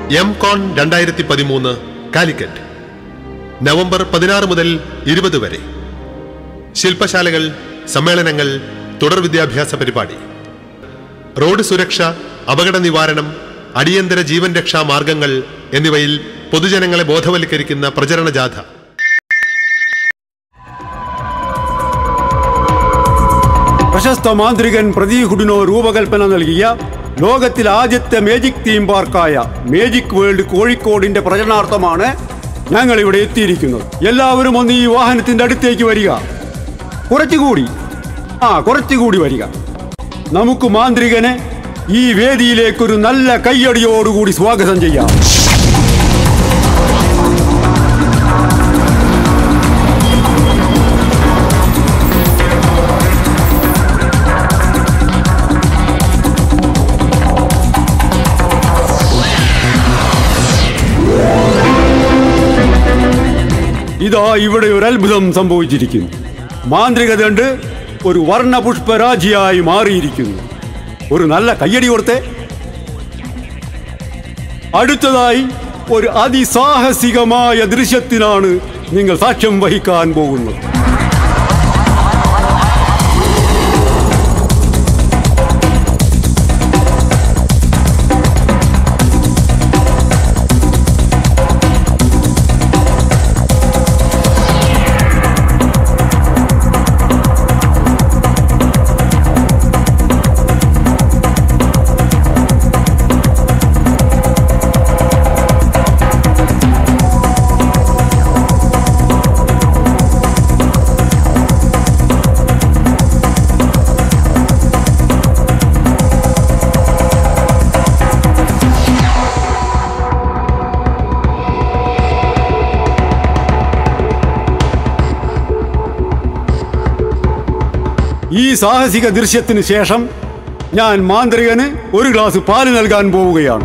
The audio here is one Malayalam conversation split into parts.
എം കോൺ രണ്ടായിരത്തി പതിമൂന്ന് കാലിക്കറ്റ് നവംബർ പതിനാറ് മുതൽ ഇരുപത് വരെ ശില്പശാലകൾ സമ്മേളനങ്ങൾ തുടർ വിദ്യാഭ്യാസ പരിപാടി റോഡ് സുരക്ഷ അപകട നിവാരണം അടിയന്തര ജീവൻ രക്ഷാ മാർഗങ്ങൾ എന്നിവയിൽ പൊതുജനങ്ങളെ ബോധവൽക്കരിക്കുന്ന പ്രചരണ ജാഥ പ്രശസ്ത മാന്ത്രികൻ പ്രദീപ് ഹുഡിനോ രൂപകൽപ്പന നൽകിയ ലോകത്തിൽ ആദ്യത്തെ മേജിക് തീം പാർക്കായ മേജിക് വേൾഡ് കോഴിക്കോടിന്റെ പ്രചരണാർത്ഥമാണ് ഞങ്ങൾ ഇവിടെ എത്തിയിരിക്കുന്നത് എല്ലാവരും ഒന്ന് ഈ വാഹനത്തിന്റെ അടുത്തേക്ക് വരിക കുറച്ചുകൂടി ആ കുറച്ചുകൂടി വരിക നമുക്ക് മാന്ത്രികനെ ഈ വേദിയിലേക്കൊരു നല്ല കയ്യടിയോടുകൂടി സ്വാഗതം ചെയ്യാം ഇതാ ഇവിടെ ഒരു അത്ഭുതം സംഭവിച്ചിരിക്കുന്നു മാന്ത്രിക ദണ്ട് ഒരു വർണ്ണപുഷ്പരാജിയായി മാറിയിരിക്കുന്നു ഒരു നല്ല കയ്യടി കൊടുത്തേ അടുത്തതായി ഒരു അതിസാഹസികമായ ദൃശ്യത്തിനാണ് നിങ്ങൾ സാക്ഷ്യം വഹിക്കാൻ പോകുന്നത് ഈ സാഹസിക ദൃശ്യത്തിന് ശേഷം ഞാൻ മാന്ത്രികന് ഒരു ഗ്ലാസ് പാല് നൽകാൻ പോവുകയാണ്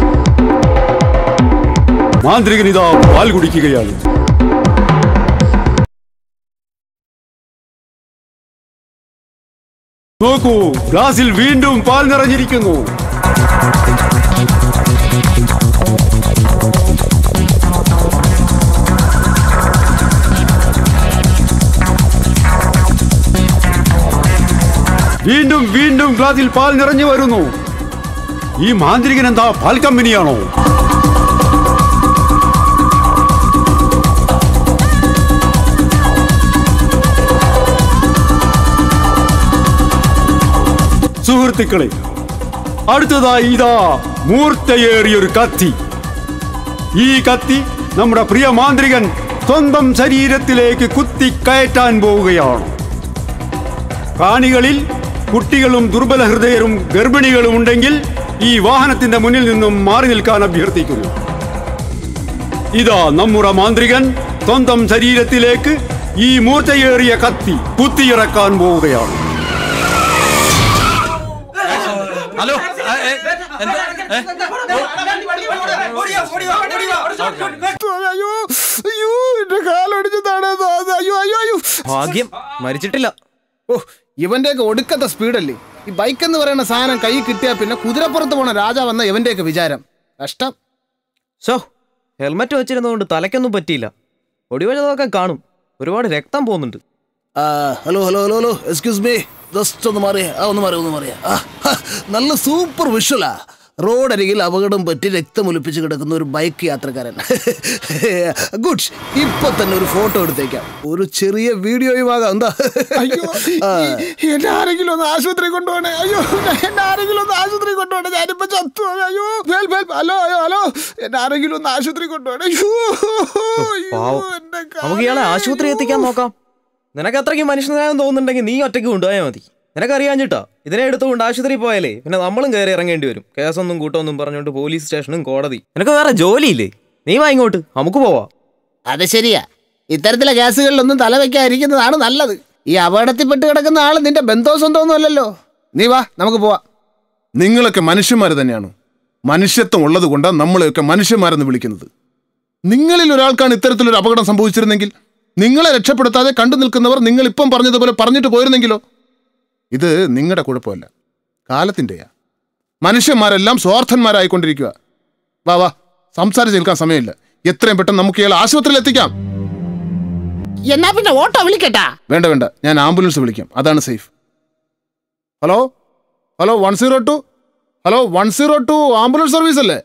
മാന്ത്രികൻ ഇതാ പാൽ കുടിക്കുകയാണ് നോക്കൂ ഗ്ലാസിൽ വീണ്ടും പാൽ നിറഞ്ഞിരിക്കുന്നു വീണ്ടും വീണ്ടും ഗ്ലാസിൽ പാൽ നിറഞ്ഞു വരുന്നു ഈ മാന്ത്രികൻ എന്താ പാൽ കമ്പനിയാണോ സുഹൃത്തുക്കളെ അടുത്തതായി ഇതാ മൂർത്തയേറിയൊരു കത്തി ഈ കത്തി നമ്മുടെ പ്രിയ മാന്ത്രികൻ സ്വന്തം ശരീരത്തിലേക്ക് കുത്തി കയറ്റാൻ പോവുകയാണ് കാണികളിൽ കുട്ടികളും ദുർബല ഹൃദയരും ഗർഭിണികളും ഉണ്ടെങ്കിൽ ഈ വാഹനത്തിന്റെ മുന്നിൽ നിന്നും മാറി നിൽക്കാൻ അഭ്യർത്ഥിക്കുന്നു ഇതാ നമ്മുടെ മാന്ത്രികൻ സ്വന്തം ശരീരത്തിലേക്ക് ഈ മൂർച്ചയേറിയ കത്തി കുത്തിയിറക്കാൻ പോവുകയാണ് ഹലോ ആ, ഏ, എന്താ ഏ? അയ്യോ അയ്യോ എന്റെ കാലൊടിച്ചതാണ് അയ്യോ അയ്യോ അയ്യോ ഭാഗ്യം മരിച്ചിട്ടില്ല ഓ ഇവന്റെയൊക്കെ ഒടുക്കത്തെ സ്പീഡല്ലേ ഈ ബൈക്ക് എന്ന് പറയുന്ന സാധനം കൈ കിട്ടിയാ പിന്നെ കുതിരപ്പുറത്ത് പോണ രാജാവെന്ന ഇവന്റെയൊക്കെ വിചാരം കഷ്ടം ഷോ ഹെൽമറ്റ് വെച്ചിരുന്നതുകൊണ്ട് തലയ്ക്കൊന്നും പറ്റിയില്ല ഒടിവഴതൊക്കെ കാണും ഒരുപാട് രക്തം പോകുന്നുണ്ട് ആ hello hello hello hello excuse me just ഒന്ന് മാറിയേ ആ ഒന്ന് മാറിയ ഒന്ന് മാറിയ നല്ല സൂപ്പർ വിഷ്വലാ റോഡരികിൽ അപകടം പറ്റി രക്തമൊലിപ്പിച്ച് കിടക്കുന്ന ഒരു ബൈക്ക് യാത്രക്കാരൻ ഗുഡ് ഇപ്പൊ തന്നെ ഒരു ഫോട്ടോ എടുത്തേക്കാം ഒരു ചെറിയ വീഡിയോയും ആകാം എന്താ അയ്യോ ആ. ഈ- എന്നെ ആരെങ്കിലും ഒന്ന് ആശുപത്രി കൊണ്ടുപോകണേ അയ്യോ എന്നെ ആരെങ്കിലും ഒന്ന് ആശുപത്രി കൊണ്ടുപോകണേ ഞാനിപ്പോ ചത്തു പോയി. അയ്യോ വേൽ വേൽ ഹലോ അയ്യോ ഹലോ എന്നെ ആരെങ്കിലും ഒന്ന് ആശുപത്രി കൊണ്ടുപോകണേ അയ്യോ അയ്യോ, പാവം. എന്റെ നമുക്ക് ഇയാളെ കാല്. ആശുപത്രി എത്തിക്കാൻ നോക്കാം നിനക്ക് അത്രയ്ക്ക് മനുഷ്യനായെന്ന് തോന്നുന്നുണ്ടെങ്കിൽ നീ ഒറ്റയ്ക്ക് കൊണ്ടുപോയാൽ മതി നിനക്കറിയാഞ്ഞിട്ടാ ഇതിനെ എടുത്തുകൊണ്ട് ആശുപത്രി പോയാലേ പിന്നെ നമ്മളും കയറി ഇറങ്ങേണ്ടി വരും കേസൊന്നും കൂട്ടൊന്നും പറഞ്ഞുകൊണ്ട് പോലീസ് സ്റ്റേഷനും കോടതി നിനക്ക് വേറെ ജോലിയില്ലേ നീ വാ ഇങ്ങോട്ട് നമുക്ക് പോവാ അത് ശരിയാ ഇത്തരത്തിലെ കേസുകളിലൊന്നും തലവെക്കാതിരിക്കുന്നതാണ് നല്ലത് ഈ അപകടത്തിൽപ്പെട്ട് കിടക്കുന്ന ആൾ നിന്റെ ബന്ധോ സ്വന്തമൊന്നും അല്ലല്ലോ നീ വാ നമുക്ക് പോവാം നിങ്ങളൊക്കെ മനുഷ്യന്മാർ തന്നെയാണ് മനുഷ്യത്വം ഉള്ളത് കൊണ്ടാണ് നമ്മളെയൊക്കെ മനുഷ്യന്മാരെന്ന് വിളിക്കുന്നത് നിങ്ങളിൽ ഒരാൾക്കാണ് ഇത്തരത്തിലൊരു അപകടം സംഭവിച്ചിരുന്നെങ്കിൽ നിങ്ങളെ രക്ഷപ്പെടുത്താതെ കണ്ടു നിൽക്കുന്നവർ നിങ്ങൾ ഇപ്പം പറഞ്ഞതുപോലെ പറഞ്ഞിട്ട് പോയിരുന്നെങ്കിലോ ഇത് നിങ്ങളുടെ കുഴപ്പമല്ല കാലത്തിൻ്റെയാ മനുഷ്യന്മാരെല്ലാം സ്വാർത്ഥന്മാരായിക്കൊണ്ടിരിക്കുക വാ വാ സംസാരിച്ച് നിൽക്കാൻ സമയമില്ല എത്രയും പെട്ടെന്ന് നമുക്ക് ഇയാൾ ആശുപത്രിയിൽ എത്തിക്കാം എന്നാ പിന്നെ ഓട്ടോ വിളിക്കട്ടാ വേണ്ട വേണ്ട ഞാൻ ആംബുലൻസ് വിളിക്കാം അതാണ് safe hello hello one zero two hello one zero two ambulance service അല്ലേ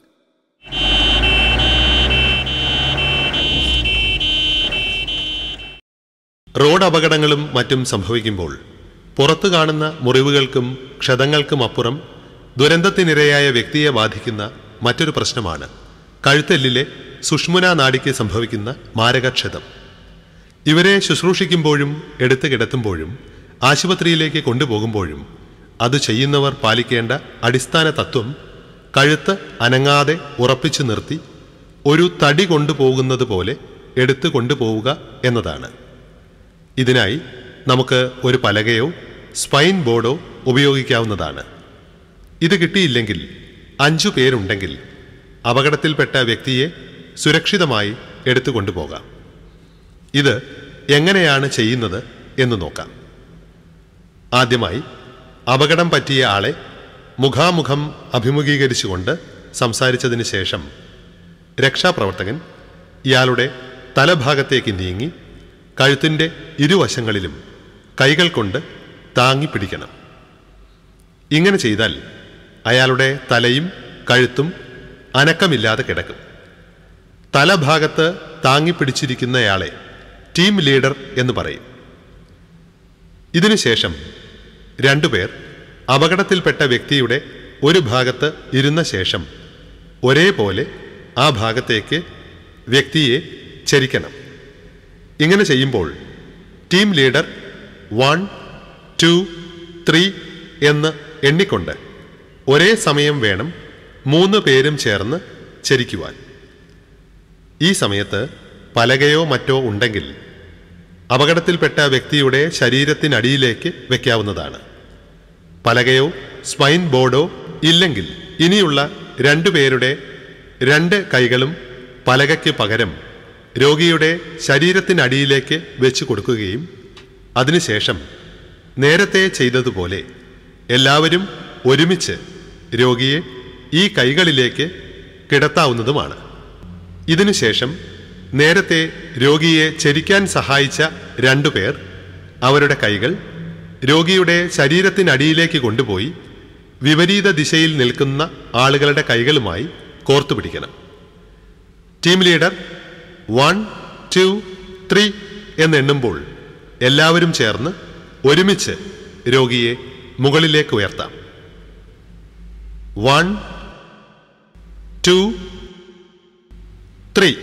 റോഡ് അപകടങ്ങളും മറ്റും സംഭവിക്കുമ്പോൾ പുറത്തു കാണുന്ന മുറിവുകൾക്കും ക്ഷതങ്ങൾക്കും അപ്പുറം ദുരന്തത്തിനിരയായ വ്യക്തിയെ ബാധിക്കുന്ന മറ്റൊരു പ്രശ്നമാണ് കഴുത്തെല്ലിലെ സുഷ്മുന നാഡിക്ക് സംഭവിക്കുന്ന മാരകക്ഷതം ഇവരെ ശുശ്രൂഷിക്കുമ്പോഴും എടുത്തു കിടത്തുമ്പോഴും ആശുപത്രിയിലേക്ക് കൊണ്ടുപോകുമ്പോഴും അത് ചെയ്യുന്നവർ പാലിക്കേണ്ട അടിസ്ഥാന തത്വം കഴുത്ത് അനങ്ങാതെ ഉറപ്പിച്ചു നിർത്തി ഒരു തടി കൊണ്ടുപോകുന്നത് പോലെ എടുത്തു കൊണ്ടുപോവുക എന്നതാണ് ഇതിനായി നമുക്ക് ഒരു പലകയോ സ്പൈൻ ബോർഡോ ഉപയോഗിക്കാവുന്നതാണ് ഇത് കിട്ടിയില്ലെങ്കിൽ അഞ്ചു പേരുണ്ടെങ്കിൽ അപകടത്തിൽപ്പെട്ട വ്യക്തിയെ സുരക്ഷിതമായി എടുത്തു കൊണ്ടുപോകാം ഇത് എങ്ങനെയാണ് ചെയ്യുന്നത് എന്ന് നോക്കാം ആദ്യമായി അപകടം പറ്റിയ ആളെ മുഖാമുഖം അഭിമുഖീകരിച്ചുകൊണ്ട് സംസാരിച്ചതിന് ശേഷം രക്ഷാപ്രവർത്തകൻ ഇയാളുടെ തലഭാഗത്തേക്ക് നീങ്ങി കഴുത്തിൻ്റെ ഇരുവശങ്ങളിലും കൈകൾ കൊണ്ട് താങ്ങി പിടിക്കണം ഇങ്ങനെ ചെയ്താൽ അയാളുടെ തലയും കഴുത്തും അനക്കമില്ലാതെ കിടക്കും തലഭാഗത്ത് താങ്ങിപ്പിടിച്ചിരിക്കുന്നയാളെ ടീം ലീഡർ എന്ന് പറയും ഇതിനുശേഷം രണ്ടുപേർ അപകടത്തിൽപ്പെട്ട വ്യക്തിയുടെ ഒരു ഭാഗത്ത് ഇരുന്ന ശേഷം ഒരേപോലെ ആ ഭാഗത്തേക്ക് വ്യക്തിയെ ചരിക്കണം ഇങ്ങനെ ചെയ്യുമ്പോൾ team leader one two three എന്ന് എണ്ണിക്കൊണ്ട് ഒരേ സമയം വേണം മൂന്ന് പേരും ചേർന്ന് ചരിക്കുവാൻ ഈ സമയത്ത് പലകയോ മറ്റോ ഉണ്ടെങ്കിൽ അപകടത്തിൽപ്പെട്ട വ്യക്തിയുടെ ശരീരത്തിനടിയിലേക്ക് വെക്കാവുന്നതാണ് പലകയോ സ്പൈൻ ബോർഡോ ഇല്ലെങ്കിൽ ഇനിയുള്ള രണ്ടുപേരുടെ രണ്ട് കൈകളും പലകയ്ക്ക് പകരം രോഗിയുടെ ശരീരത്തിനടിയിലേക്ക് വെച്ച് കൊടുക്കുകയും അതിനുശേഷം നേരത്തെ ചെയ്തതുപോലെ എല്ലാവരും ഒരുമിച്ച് രോഗിയെ ഈ കൈകളിലേക്ക് കിടത്താവുന്നതുമാണ് ഇതിനുശേഷം നേരത്തെ രോഗിയെ ചരിക്കാൻ സഹായിച്ച രണ്ടുപേർ അവരുടെ കൈകൾ രോഗിയുടെ ശരീരത്തിനടിയിലേക്ക് കൊണ്ടുപോയി വിപരീത ദിശയിൽ നിൽക്കുന്ന ആളുകളുടെ കൈകളുമായി കോർത്തുപിടിക്കണം team leader one two three എന്നെണ്ണുമ്പോൾ എല്ലാവരും ചേർന്ന് ഒരുമിച്ച് രോഗിയെ മുകളിലേക്ക് ഉയർത്താം വൺ ടു ത്രീ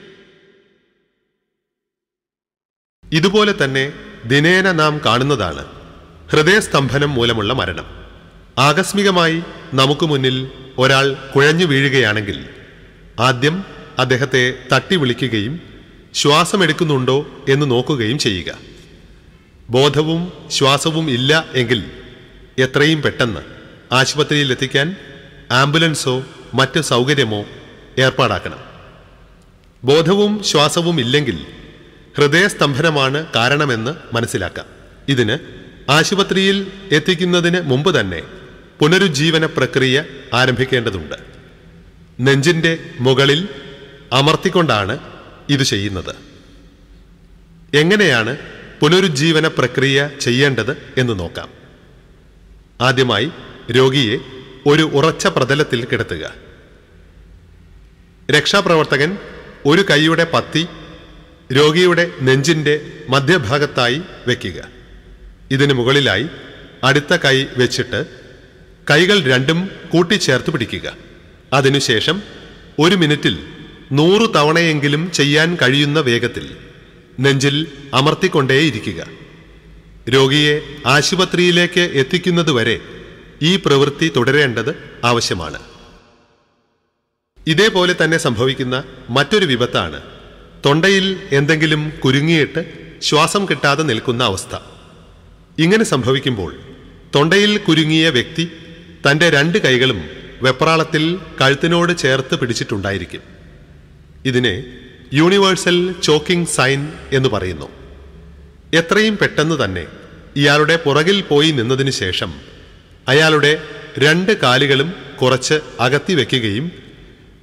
ഇതുപോലെ തന്നെ ദിനേന നാം കാണുന്നതാണ് ഹൃദയസ്തംഭനം മൂലമുള്ള മരണം ആകസ്മികമായി നമുക്ക് മുന്നിൽ ഒരാൾ കുഴഞ്ഞു വീഴുകയാണെങ്കിൽ ആദ്യം അദ്ദേഹത്തെ തട്ടി വിളിക്കുകയും ശ്വാസമെടുക്കുന്നുണ്ടോ എന്ന് നോക്കുകയും ചെയ്യുക ബോധവും ശ്വാസവും ഇല്ല എങ്കിൽ എത്രയും പെട്ടെന്ന് ആശുപത്രിയിൽ എത്തിക്കാൻ ആംബുലൻസോ മറ്റ് സൗകര്യമോ ഏർപ്പാടാക്കണം ബോധവും ശ്വാസവും ഇല്ലെങ്കിൽ ഹൃദയസ്തംഭനമാണ് കാരണമെന്ന് മനസ്സിലാക്കാം ഇതിന് ആശുപത്രിയിൽ എത്തിക്കുന്നതിന് മുമ്പ് തന്നെ പുനരുജ്ജീവന പ്രക്രിയ ആരംഭിക്കേണ്ടതുണ്ട് നെഞ്ചിന്റെ മുകളിൽ അമർത്തിക്കൊണ്ടാണ് ഇത് ചെയ്യുന്നത് എങ്ങനെയാണ് പുനരുജ്ജീവന പ്രക്രിയ ചെയ്യേണ്ടത് എന്ന് നോക്കാം ആദ്യമായി രോഗിയെ ഒരു ഉറച്ച പ്രതലത്തിൽ കിടത്തുക രക്ഷാപ്രവർത്തകൻ ഒരു കൈയുടെ പത്തി രോഗിയുടെ നെഞ്ചിന്റെ മധ്യഭാഗത്തായി വയ്ക്കുക ഇതിന് മുകളിലായി അടുത്ത കൈ വെച്ചിട്ട് കൈകൾ രണ്ടും കൂട്ടിച്ചേർത്ത് പിടിക്കുക അതിനുശേഷം ഒരു മിനിറ്റിൽ നൂറു തവണയെങ്കിലും ചെയ്യാൻ കഴിയുന്ന വേഗത്തിൽ നെഞ്ചിൽ അമർത്തിക്കൊണ്ടേയിരിക്കുക രോഗിയെ ആശുപത്രിയിലേക്ക് എത്തിക്കുന്നതുവരെ ഈ പ്രവൃത്തി തുടരേണ്ടത് ആവശ്യമാണ് ഇതേപോലെ തന്നെ സംഭവിക്കുന്ന മറ്റൊരു വിപത്താണ് തൊണ്ടയിൽ എന്തെങ്കിലും കുരുങ്ങിയിട്ട് ശ്വാസം കിട്ടാതെ നിൽക്കുന്ന അവസ്ഥ ഇങ്ങനെ സംഭവിക്കുമ്പോൾ തൊണ്ടയിൽ കുരുങ്ങിയ വ്യക്തി തൻ്റെ രണ്ട് കൈകളും വെപ്രാളത്തിൽ കഴുത്തിനോട് ചേർത്ത് പിടിച്ചിട്ടുണ്ടായിരിക്കും ഇതിനെ യൂണിവേഴ്സൽ ചോക്കിംഗ് സൈൻ എന്ന് പറയുന്നു എത്രയും പെട്ടെന്ന് തന്നെ ഇയാളുടെ പുറകിൽ പോയി നിന്നതിന് ശേഷം അയാളുടെ രണ്ട് കാലുകളും കുറച്ച് അകത്തി വെക്കുകയും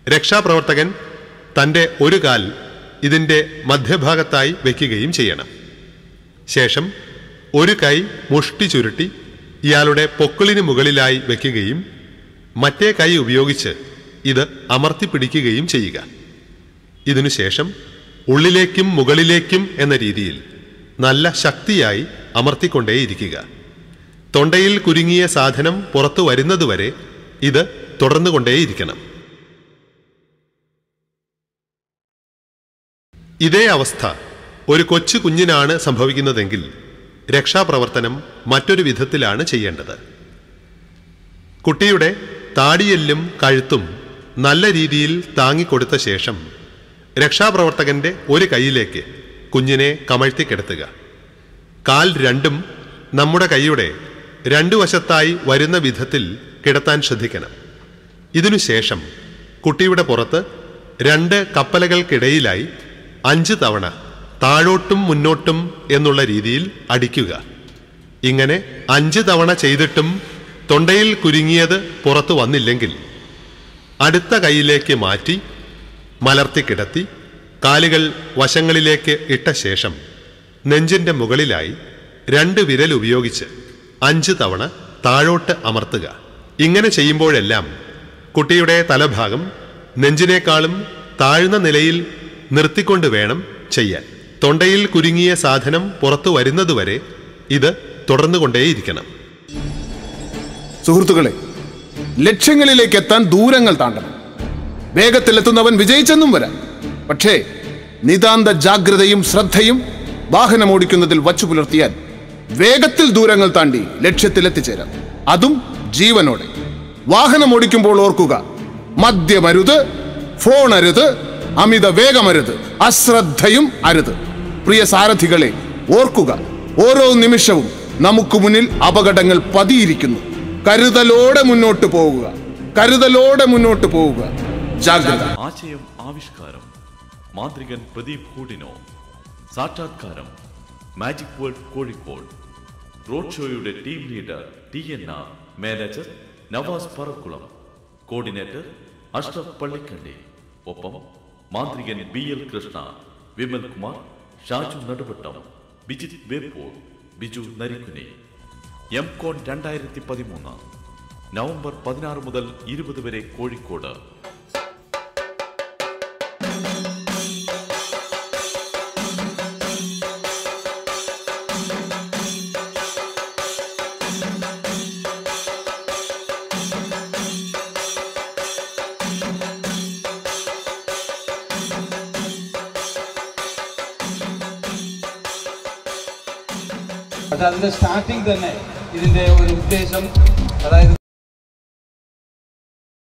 രക്ഷാപ്രവർത്തകൻ തൻ്റെ ഒരു കാൽ ഇതിൻ്റെ മധ്യഭാഗത്തായി വയ്ക്കുകയും ചെയ്യണം ശേഷം ഒരു കൈ മുഷ്ടി ചുരുട്ടി ഇയാളുടെ പൊക്കിളിന് മുകളിലായി വയ്ക്കുകയും മറ്റേ കൈ ഉപയോഗിച്ച് ഇത് അമർത്തിപ്പിടിക്കുകയും ചെയ്യുക ഇതിനുശേഷം ഉള്ളിലേക്കും മുകളിലേക്കും എന്ന രീതിയിൽ നല്ല ശക്തിയായി അമർത്തിക്കൊണ്ടേയിരിക്കുക തൊണ്ടയിൽ കുരുങ്ങിയ സാധനം പുറത്തു വരുന്നതുവരെ ഇത് തുടർന്നുകൊണ്ടേയിരിക്കണം ഇതേ അവസ്ഥ ഒരു കൊച്ചു കുഞ്ഞിനാണ് സംഭവിക്കുന്നതെങ്കിൽ രക്ഷാപ്രവർത്തനം മറ്റൊരു വിധത്തിലാണ് ചെയ്യേണ്ടത് കുട്ടിയുടെ താടിയെല്ലും കഴുത്തും നല്ല രീതിയിൽ താങ്ങിക്കൊടുത്ത ശേഷം രക്ഷാപ്രവർത്തകന്റെ ഒരു കൈയിലേക്ക് കുഞ്ഞിനെ കമഴ്ത്തി കിടത്തുക കാൽ രണ്ടും നമ്മുടെ കൈയുടെ രണ്ടു വശത്തായി വരുന്ന വിധത്തിൽ കിടത്താൻ ശ്രദ്ധിക്കണം ഇതിനുശേഷം കുട്ടിയുടെ പുറത്ത് രണ്ട് കപ്പലകൾക്കിടയിലായി അഞ്ച് തവണ താഴോട്ടും മുന്നോട്ടും എന്നുള്ള രീതിയിൽ അടിക്കുക ഇങ്ങനെ അഞ്ച് തവണ ചെയ്തിട്ടും തൊണ്ടയിൽ കുരുങ്ങിയത് പുറത്തു വന്നില്ലെങ്കിൽ അടുത്ത കൈയിലേക്ക് മാറ്റി മലർത്തി കിടത്തി കാലുകൾ വശങ്ങളിലേക്ക് ഇട്ട ശേഷം നെഞ്ചിന്റെ മുകളിലായി രണ്ട് വിരൽ ഉപയോഗിച്ച് അഞ്ച് തവണ താഴോട്ട് അമർത്തുക ഇങ്ങനെ ചെയ്യുമ്പോഴെല്ലാം കുട്ടിയുടെ തലഭാഗം നെഞ്ചിനേക്കാളും താഴ്ന്ന നിലയിൽ നിർത്തിക്കൊണ്ട് വേണം ചെയ്യാൻ തൊണ്ടയിൽ കുരുങ്ങിയ സാധനം പുറത്തു വരുന്നതുവരെ ഇത് തുടർന്നുകൊണ്ടേയിരിക്കണം സുഹൃത്തുക്കളെ ലക്ഷ്യങ്ങളിലേക്ക് എത്താൻ ദൂരങ്ങൾ താണ്ടണം വേഗത്തിലെത്തുന്നവൻ വിജയിച്ചെന്നും വരാം പക്ഷേ നിതാന്ത ജാഗ്രതയും ശ്രദ്ധയും വാഹനം ഓടിക്കുന്നതിൽ വച്ചു പുലർത്തിയാൽ വേഗത്തിൽ ദൂരങ്ങൾ താണ്ടി ലക്ഷ്യത്തിലെത്തിച്ചേരാം അതും ജീവനോടെ വാഹനം ഓടിക്കുമ്പോൾ ഓർക്കുക മദ്യമരുത് ഫോൺ അരുത് അമിത വേഗമരുത് അശ്രദ്ധയും അരുത് പ്രിയ സാരഥികളെ ഓർക്കുക ഓരോ നിമിഷവും നമുക്ക് മുന്നിൽ അപകടങ്ങൾ പതിയിരിക്കുന്നു കരുതലോടെ മുന്നോട്ട് പോവുക കരുതലോടെ മുന്നോട്ട് പോവുക ജാഗ്രത ആശയം ആവിഷ്കാരം മാന്ത്രികൻ പ്രദീപ് ഹൂഡിനോ സാക്ഷാത്കാരം മാജിക് വേൾഡ് കോഴിക്കോട് റോഡ് ഷോയുടെ team leader T N R manager Navas Parakkulam coordinator Ashraf Pallikkandi ഒപ്പം മാന്ത്രികൻ ബി എൽ കൃഷ്ണ വിമൽ കുമാർ ഷാജു നടുവട്ടം ബിജിത് വേപ്പൂർ ബിജു നരിക്കുനി എം കോൺ രണ്ടായിരത്തി പതിമൂന്ന് നവംബർ പതിനാറ് മുതൽ ഇരുപത് വരെ കോഴിക്കോട് പക്ഷെ അതിന്റെ സ്റ്റാർട്ടിങ് തന്നെ ഇതിന്റെ ഒരു ഉദ്ദേശം അതായത്